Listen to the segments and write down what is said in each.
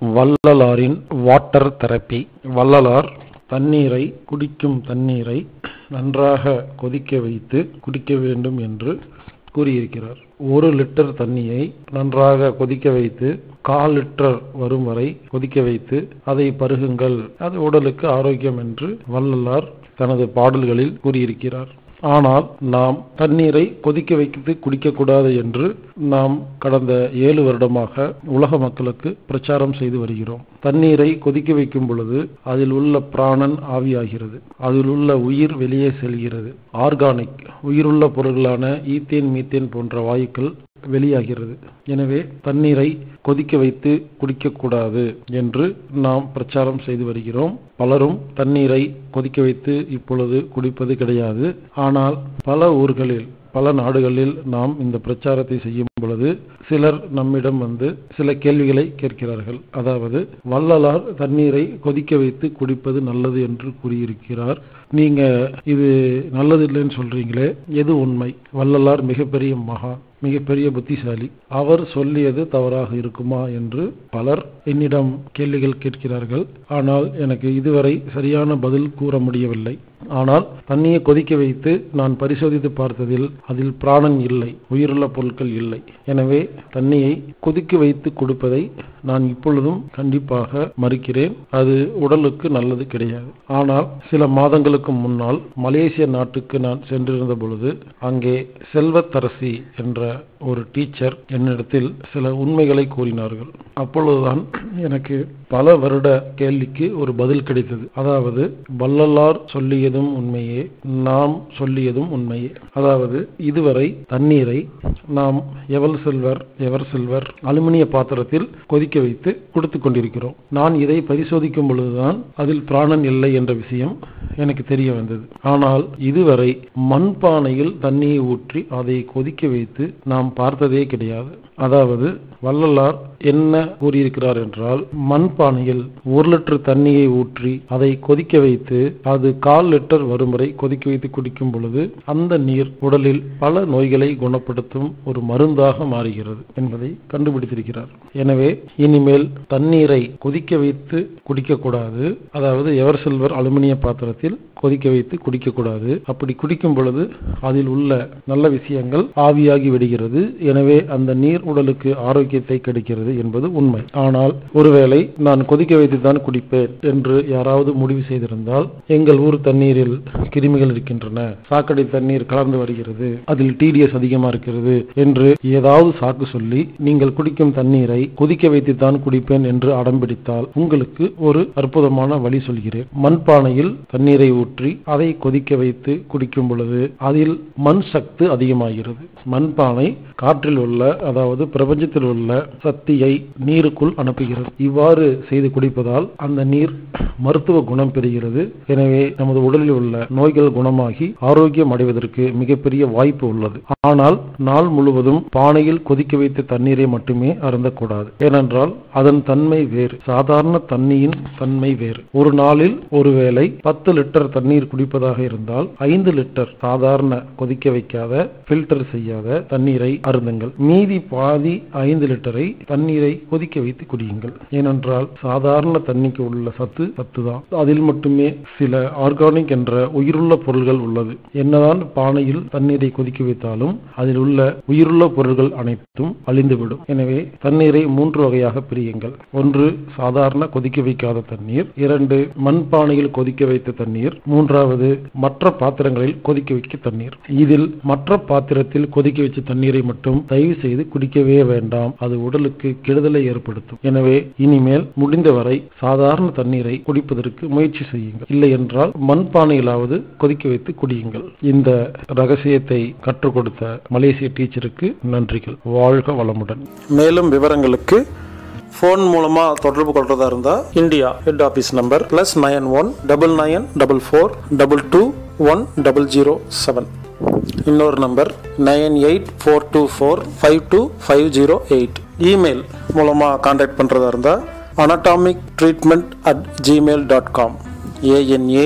வள்ளலாரின் water therapy Vallalar தண்ணீரை குடிக்கும் தண்ணீரை நன்றாக கொதிக்க வைத்து குடிக்க வேண்டும் என்று கூறியிருக்கிறார் ஒரு லிட்டர் தண்ணியை நன்றாக கொதிக்க வைத்து கால் லிட்டர் வரும் வரை கொதிக்க வைத்து அதை பருகுங்கள் அது உடலுக்கு ஆரோக்கியம் என்று வள்ளலார் தனது பாடல்களில் கூறியிருக்கிறார் ஆனால் நாம் தண்ணீரை கொதிக்க வைத்து குடிக்கக்கூடாது என்று நாம் கடந்த ஏழு வருடமாக உலக மக்களுக்கு பிரச்சாரம் செய்து வருகிறோம் தண்ணீரை கொதிக்க வைக்கும் பொழுது அதில் உள்ள பிராணன் ஆவியாகிறது அதில் உள்ள உயிர் வெளியே செல்கிறது ஆர்கானிக் உயிருள்ள பொருள்களான ஈத்தேன் மீத்தேன் போன்ற வாயுக்கள் வெளியாகிறது எனவே தண்ணீரை கொதிக்க வைத்து குடிக்கக்கூடாது என்று நாம் பிரச்சாரம் செய்து வருகிறோம் பலரும் தண்ணீரை கொதிக்க வைத்து இப்பொழுது குடிப்பது கிடையாது ஆனால் பல ஊர்களில் பல நாடுகளில் நாம் இந்த பிரச்சாரத்தை செய்யும் பொழுது சிலர் நம்மிடம் வந்து சில கேள்விகளை கேட்கிறார்கள் அதாவது வள்ளலார் தண்ணீரை கொதிக்க வைத்து குடிப்பது நல்லது என்று கூறியிருக்கிறார் நீங்க இது நல்லது இல்லைன்னு சொல்றீங்களே எது உண்மை வள்ளலார் மிகப்பெரிய மகா மிகப்பெரிய புத்திசாலி அவர் சொல்லியது தவறாக இருக்குமா என்று பலர் என்னிடம் கேள்விகள் கேட்கிறார்கள் ஆனால் எனக்கு இதுவரை சரியான பதில் கூற முடியவில்லை ஆனால் தண்ணியை கொதிக்க வைத்து நான் பரிசோதித்து பார்த்ததில் அதில் பிராணன் இல்லை உயிருள்ள பொருட்கள் இல்லை எனவே தண்ணியை கொதிக்க வைத்து கொடுப்பதை நான் இப்பொழுதும் கண்டிப்பாக மறுக்கிறேன் அது உடலுக்கு நல்லது கிடையாது ஆனால் சில மாதங்களுக்கு முன்னால் மலேசிய நாட்டுக்கு நான் சென்றிருந்த பொழுது அங்கே செல்வத்தரசி என்ற ஒரு டீச்சர் என்னிடத்தில் சில உண்மைகளை கூறினார்கள் அப்பொழுதுதான் எனக்கு பல வருட கேள்விக்கு ஒரு பதில் கிடைத்தது அதாவது வள்ளலார் சொல்லியதும் உண்மையே நாம் சொல்லியதும் உண்மையே அதாவது இதுவரை தண்ணீரை நாம் எவல் செல்வர் எவர் செல்வர் அலுமினிய பாத்திரத்தில் கொதிக்க வைத்து கொடுத்து கொண்டிருக்கிறோம் நான் இதை பரிசோதிக்கும் பொழுதுதான் அதில் பிராணன் இல்லை என்ற விஷயம் எனக்கு தெரிய வந்தது ஆனால் இதுவரை மண்பானையில் தண்ணியை ஊற்றி அதை கொதிக்க வைத்து நாம் பார்த்ததே கிடையாது அதாவது வள்ளலார் என்ன கூறியிருக்கிறார் என்றால் மண்பானையில் ஒரு லிட்டர் தண்ணியை ஊற்றி அதை கொதிக்க வைத்து அது கால் லிட்டர் வரும் வரை கொதிக்க வைத்து குடிக்கும் பொழுது அந்த நீர் உடலில் பல நோய்களை குணப்படுத்தும் ஒரு மருந்தாக மாறுகிறது என்பதை கண்டுபிடித்திருக்கிறார் எனவே இனிமேல் தண்ணீரை கொதிக்க வைத்து குடிக்கக்கூடாது அதாவது எவர் சில்வர் அலுமினிய பாத்திரத்தில் கொதிக்க வைத்து குடிக்கக்கூடாது அப்படி குடிக்கும் பொழுது அதில் உள்ள நல்ல விஷயங்கள் ஆவியாகி விடுகிறது எனவே அந்த நீர் உடலுக்கு ஆரோக்கியத்தை கிடைக்கிறது என்பது உண்மை ஆனால் ஒருவேளை நான் கொதிக்க வைத்து தான் குடிப்பேன் என்று யாராவது முடிவு செய்திருந்தால் எங்கள் ஊர் தண்ணீரில் கிருமிகள் இருக்கின்றன சாக்கடை தண்ணீர் கலந்து வருகிறது அதில் டிடிஎஸ் அதிகமா இருக்கிறது என்று ஏதாவது சாக்கு சொல்லி நீங்கள் குடிக்கும் தண்ணீரை கொதிக்க வைத்து தான் குடிப்பேன் என்று அடம்பிடித்தால் உங்களுக்கு ஒரு அற்புதமான வழி சொல்கிறேன் மண்பானையில் தண்ணீரை ஊற்றி அதை கொதிக்க வைத்து குடிக்கும் பொழுது அதில் மண் சத்து அதிகமாகிறது மண்பானை காற்றில் உள்ள அதாவது பிரபஞ்சத்தில் உள்ள சக்தியை நீருக்குள் அனுப்புகிறது இவ்வாறு செய்து குடிப்பதால் அந்த நீர் மருத்துவ குணம் பெறுகிறது எனவே நமது உடலில் உள்ள நோய்கள் குணமாகி ஆரோக்கியம் அடைவதற்கு மிகப்பெரிய வாய்ப்பு உள்ளது ஆனால் நாள் முழுவதும் பானையில் கொதிக்க வைத்த தண்ணீரை மட்டுமே அருந்தக்கூடாது ஏனென்றால் அதன் தன்மை வேறு சாதாரண தண்ணியின் தன்மை வேறு ஒரு நாளில் ஒருவேளை பத்து லிட்டர் தண்ணீர் குடிப்பதாக இருந்தால் ஐந்து லிட்டர் சாதாரண கொதிக்க வைக்காத பில்டர் செய்யாத தண்ணீரை அருந்துங்கள் மீதி பாதி ஐந்து லிட்டரை தண்ணீரை கொதிக்க வைத்து குடியுங்கள் ஏனென்றால் சாதாரண தண்ணிக்கு உள்ள சத்து சத்து தான் அதில் மட்டுமே சில ஆர்கானிக் என்ற உயிருள்ள பொருள்கள் உள்ளது என்னதான் பானையில் தண்ணீரை கொதிக்க வைத்தாலும் அதில் உள்ள உயிருள்ள பொருள்கள் அனைத்தும் அழிந்துவிடும் எனவே தண்ணீரை மூன்று வகையாக பிரியுங்கள் ஒன்று சாதாரண கொதிக்க வைக்காத தண்ணீர் இரண்டு மண் பானையில் கொதிக்க வைத்த தண்ணீர் மூன்றாவது மற்ற பாத்திரங்களில் கொதிக்க வைக்க தண்ணீர் இதில் மற்ற பாத்திரத்தில் கொதிக்க வச்ச தண்ணீரை மட்டும் தயவு செய்து குடிக்கவே வேண்டாம் அது உடலுக்கு கெடுதலை ஏற்படுத்தும் எனவே இனிமேல் முடிந்தவரை சாதாரண தண்ணீரை குடிப்பதற்கு முயற்சி செய்யுங்கள் இல்லை என்றால் மண்பானையிலாவது கொதிக்க வைத்து குடியுங்கள் இந்த ரகசியத்தை கற்றுக் கொடுத்த மலேசிய டீச்சருக்கு நன்றிகள் வாழ்க வளமுடன் மேலும் விவரங்களுக்கு ஃபோன் மூலமாக தொடர்பு கொள்றதா இருந்தால் India head office number plus nine one double nine double four double two one double zero seven இன்னொரு number nine eight four two four five two five zero eight email மூலமாக காண்டாக்ட் பண்ணுறதா இருந்தால் anatomic treatment at Gmail dot com ANA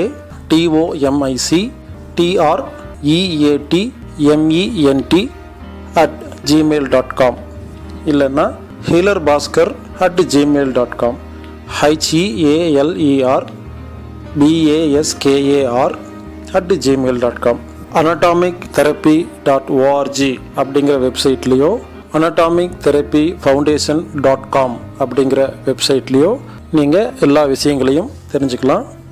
TOMIC TREAT MENT at Gmail dot com இல்லைன்னா healer Bhaskar at Gmail dot com HEALER BASKAR at Gmail dot com anatomic therapy dot ORG அப்படிங்கிற வெப்சைட்லேயோ anatomic therapy foundation dot com அப்படிங்கிற வெப்சைட்லேயோ நீங்கள் எல்லா விஷயங்களையும் தெரிஞ்சுக்கலாம்